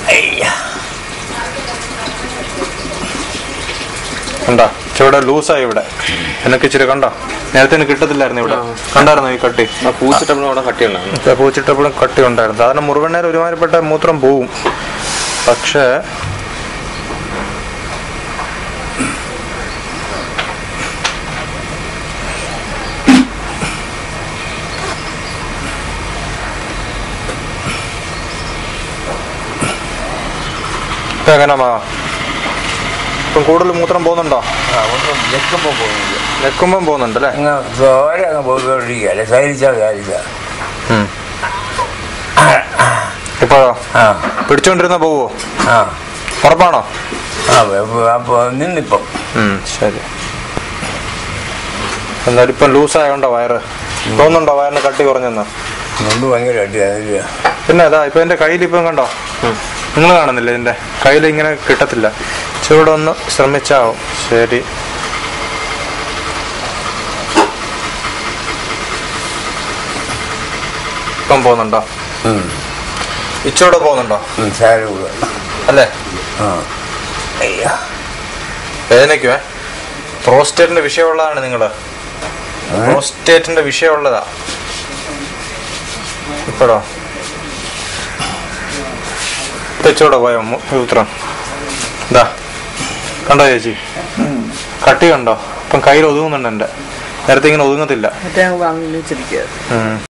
കണ്ടോ ഇവിടെ ലൂസായി ഇവിടെ എനിക്ക് ഇച്ചിരി കണ്ടോ നേരത്തെ എനിക്ക് കിട്ടത്തില്ലായിരുന്നു ഇവിടെ കണ്ടായിരുന്നു ഈ കട്ടി ആ പൂച്ചിട്ടപ്പോഴും അവിടെ കട്ടിയുണ്ടായിരുന്നു ഇപ്പൊ പൂച്ചിട്ടപ്പോഴും കട്ടി ഉണ്ടായിരുന്നു സാധാരണ മുറുവൻ നേരം ഒരുമാതിരിപ്പെട്ട മൂത്രം പോവും പക്ഷേ ഇപ്പൊ എങ്ങനെ മാ ഇപ്പം കൂടുതൽ മൂത്രം പോകുന്നുണ്ടോ വെക്കുമ്പോൾ പോകുന്നത് വെക്കുമ്പം പോകുന്നുണ്ട് അല്ലേ അങ്ങ് ചോര അങ്ങ് പോയിക്കൊണ്ടിരിക്കുകയല്ലേ സൈലിച്ചാൽ കാര്യമില്ല ഉം. ഇപ്പോഴോ ആ പിടിച്ചോണ്ടിരുന്ന പോവോ ആ ഉറപ്പാണോ ആ അപ്പോൾ നിന്നിപ്പം ഉം, ശരി എന്നാലും ഇപ്പം ലൂസായോണ്ടോ വയറ് തോന്നുന്നുണ്ടോ വയറിന് കട്ടി കുറഞ്ഞെന്ന് മുമ്പ് ഭയങ്കര അടിയായില്ല പിന്നെ അതാ ഇപ്പൊ എന്റെ കയ്യിൽ ഇപ്പം കണ്ടോ നിങ്ങൾ കാണുന്നില്ല ഇതിന്റെ കയ്യിൽ ഇങ്ങനെ കിട്ടത്തില്ല ചൂടെ ഒന്ന് ശ്രമിച്ചാവും ശരി ഇപ്പം പോകുന്നുണ്ടോ ഇച്ചൂടെ പോകുന്നുണ്ടോ സാരം കൂടെ അല്ലേ ആ അയ്യോ വേദനയ്ക്കുവേ പ്രോസ്റ്റേറ്റിന്റെ വിഷയമുള്ളതാണ് നിങ്ങള് പ്രോസ്റ്റേറ്റിന്റെ വിഷയമുള്ളതാ ഇപ്പോഴോ തെച്ചോടെ പോയോ മൂത്രം ഇതാ കണ്ടോ ചേച്ചി കട്ടി കണ്ടോ ഇപ്പം കയ്യിൽ ഒതുങ്ങുന്നുണ്ട് എൻ്റെ നേരത്തെ ഇങ്ങനെ ഒതുങ്ങത്തില്ല മറ്റേ വാങ്ങി വെച്ചിരിക്കുക ഉം.